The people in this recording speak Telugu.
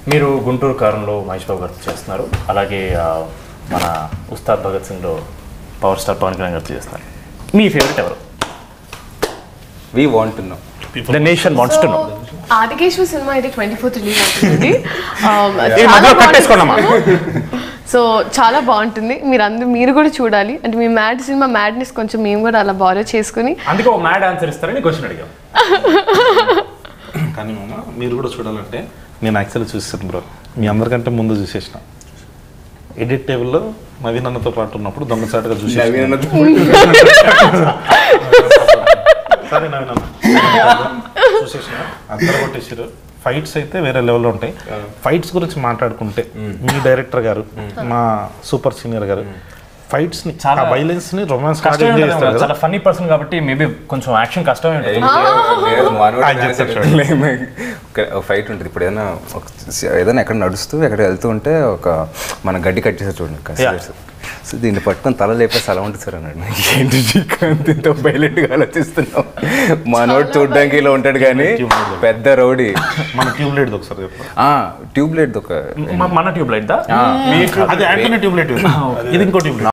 మీరు గుంటూరు కారంలో మహేష్ బాబు గారు చేస్తున్నారు అలాగే ఆ, మన ఉస్తాద్ భగత్ సింగ్లో పవర్ స్టార్ పవన్ కళ్యాణ్ గారు చేస్తున్నారు మీ ఫేవరెట్ ఎవరు we want know the nation wants to know Adikeshava cinema అయితే ట్వంటీ ఫోర్త్ రిలీజ్ అవుతుంది ఏ మధ్యలో కట్టేసుకోండమ్మా. సో చాలా బాగుంటుంది మీరు అందరూ మీరు కూడా చూడాలి అంటే మీ మ్యాడ్ సినిమా మ్యాడ్నెస్ కొంచెం మేము కూడా అలా బారో చేసుకుని అందుకే ఒక మ్యాడ్ ఆన్సర్ ఇస్తారని క్వశ్చన్ అడిగాం కానీ మామ మీరు కూడా చూడాలంటే నేను యాక్చువల్లీ చూసేసాను బ్రో మీ అందరికంటే ముందు చూసేసిన ఎడిట్ టేబుల్లో నవీన్ అన్నతో పాటు ఉన్నప్పుడు దొంగచాటుగా చూసి సరే నవీన్ అన్న చూసేసిన అందరూ కొట్టేసారు ఫైట్స్ అయితే వేరే లెవెల్లో ఉంటాయి ఫైట్స్ గురించి మాట్లాడుకుంటే మీ డైరెక్టర్ గారు మా సూపర్ సీనియర్ గారు ఫైట్స్ ని చాలా చాలా వైలెన్స్ ని రొమాన్స్ కష్టమే ఉంటుంది చేస్తారు కదా. కదా చాలా ఫన్నీ పర్సన్ కాబట్టి మేబీ కొంచెం యాక్షన్ కష్టమే ఉంటుంది ఆయన చెప్తాడు ఫైట్ ఉంటుంది ఇప్పుడు ఏదైనా ఒక ఏదైనా ఎక్కడ నడుస్తూ ఎక్కడ వెళ్తూ ఉంటే ఒక మన గడ్డి కట్ చేసారు చూడండి కసిరేట్స్ సో దీన్ని పట్టుకొని తల లేపేసి అలా ఉంటుంది సార్ అన్నాడు నాకు ఏంటి శ్రీకాంత్ ఇంత వైలెంట్గా ఆలోచిస్తున్నావు మనోడు చూడడానికి ఇలా ఉంటాడు కానీ పెద్ద రౌడీ మన ట్యూబ్ లైట్ ఒకసారి చెప్పు ట్యూబ్ లైట్ ఒక మ- మన ట్యూబ్ లైట్ దా అది యాంటనీ ట్యూబ్ లైట్ ఇది ఇంకో ట్యూబ్ లైట్